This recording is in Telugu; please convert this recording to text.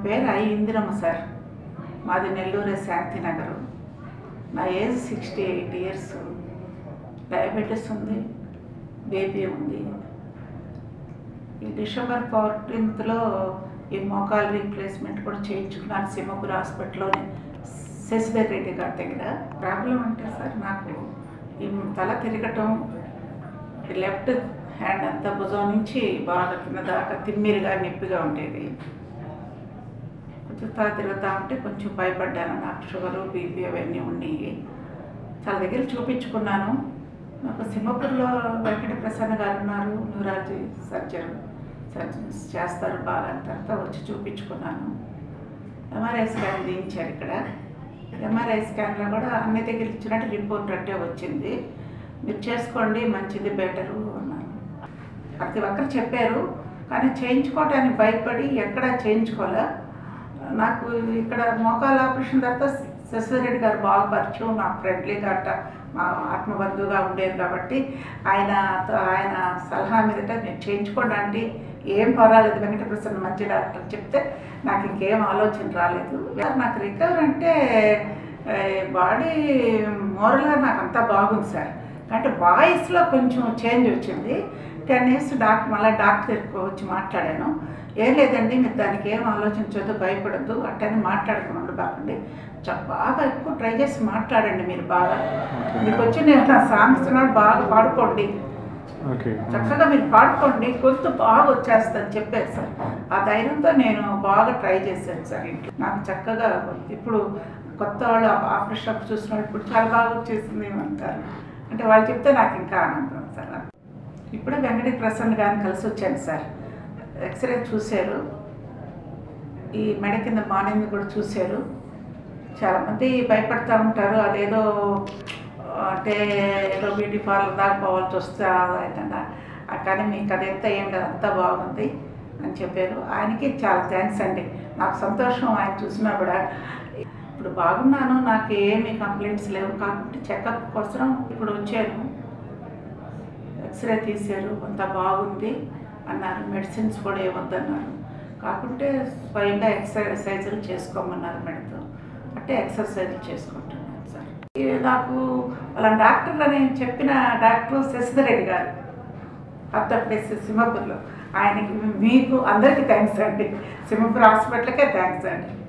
పేరు ఐ ఇందిరమ్మ సార్ మాది నెల్లూరు శాంతినగర్ నా age sixty eight years diabetes ఉంది బేబీ ఉంది ఈ డిసెంబర్ ఫోర్టీన్త్లో ఈ మోకాల్ రీప్లేస్మెంట్ కూడా చేయించుకున్నాను సింహపురి హాస్పిటల్లోనే శశిధర్ రెడ్డి గారి దగ్గర ప్రాబ్లం అంటే సార్ నాకు ఈ తల తిరగటం ఈ లెఫ్ట్ హ్యాండ్ అంతా భుజం నుంచి బాగా కింద దాకా తిమ్మిరిగా నొప్పిగా ఉండేది కొంచెం తల తిరుగుతూ ఉంటే కొంచెం భయపడ్డాను నాకు షుగరు బీపీ అవన్నీ ఉన్నాయి చాలా దగ్గర చూపించుకున్నాను నాకు సింహపూర్లో వెంకట ప్రసన్న గారు ఉన్నారు న్యూరాలజీ సర్జన్ సర్జన్స్ చేస్తారు బాగా అని తర్వాత వచ్చి చూపించుకున్నాను ఎంఆర్ఐ స్కాన్ తీయించారు ఇక్కడ ఎంఆర్ఐ స్కాన్లో కూడా అన్ని దగ్గర ఇచ్చినట్టు రిపోర్ట్ అంటే వచ్చింది మీరు చేసుకోండి మంచిది బెటరు అన్నారు ప్రతి ఒక్కరు చెప్పారు కానీ చేయించుకోవటానికి భయపడి ఎక్కడా చేయించుకోలే నాకు ఇక్కడ మోకాల ఆపరేషన్ తర్వాత శశిరెడ్డి గారు బాగా పరిచయం నాకు ఫ్రెండ్లీగా అట్ట మా ఆత్మబంధువుగా ఉండేది కాబట్టి ఆయన ఆయన సలహా మీదట నేను చేయించుకోండి ఏం పర్వాలేదు వెంకట ప్రసన్న మంచి డాక్టర్ చెప్తే నాకు ఇంకేం ఆలోచన రాలేదు నాకు రికవర్ అంటే బాడీ మోరల్గా నాకు అంతా బాగుంది సార్ అంటే వాయిస్లో కొంచెం చేంజ్ వచ్చింది టెన్ ఇయర్స్ డాక్టర్ మళ్ళీ డాక్టర్ దగ్గరికి వచ్చి మాట్లాడాను ఏం లేదండి మీరు దానికి ఏం ఆలోచించొద్దు భయపడద్దు అట్టని మాట్లాడుకుని ఉండబాకండి చ- బాగా ఎక్కువ ట్రై చేసి మాట్లాడండి మీరు బాగా మీకు వచ్చి నేను నా సాంగ్స్ కూడా బాగా పాడుకోండి ఓకే చక్కగా మీరు పాడుకోండి గొంతు బాగా వచ్చేస్తుంది చెప్పారు సార్ ఆ ధైర్యంతో నేను బాగా ట్రై చేశాను సార్ ఇంట్లో నాకు చక్కగా ఇప్పుడు కొత్త వాళ్ళు ఆపరేషన్ అప్పుడు చూసిన వాళ్ళు ఇప్పుడు చాలా బాగా వచ్చేసింది అంటారు అంటే వాళ్ళు చెప్తే నాకు ఇంకా ఆనందం సార్ ఇప్పుడే వెంకట ప్రసన్న గారిని కలిసి వచ్చాను సార్ ఎక్స్రే చూశారు ఈ మెడ కింద మార్నింగ్ కూడా చూశారు చాలామంది భయపడతా ఉంటారు అదేదో ఆ, అంటే ఏదో బ్యూటీ పార్లర్ దాకా పోవాల్సి వస్తే అదైందంట కానీ మీకు అదంతా ఏం లేదు అంతా బాగుంది అని చెప్పారు ఆయనకి చాలా థ్యాంక్స్ అండి నాకు సంతోషం ఆయన చూసినా కూడా ఇప్పుడు బాగున్నాను నాకు ఏమీ కంప్లైంట్స్ లేవు కాబట్టి చెకప్ కోసం ఇప్పుడు వచ్చాను ఎక్స్రే తీశారు అంత బాగుంది అన్నారు మెడిసిన్స్ కూడా ఏమొద్దన్నారు కాకుంటే స్వయంగా ఎక్సర్సైజులు చేసుకోమన్నారు మేడంతో అంటే ఎక్సర్సైజులు చేసుకుంటున్నాను సార్ ఈ నాకు వాళ్ళ డాక్టర్ అని చెప్పిన డాక్టర్ శశిధరెడ్డి గారు అత్తప్లేస్ సింహపూర్లో ఆయనకి మీకు అందరికీ థ్యాంక్స్ అండి సింహపూర్ హాస్పిటల్కే థ్యాంక్స్ అండి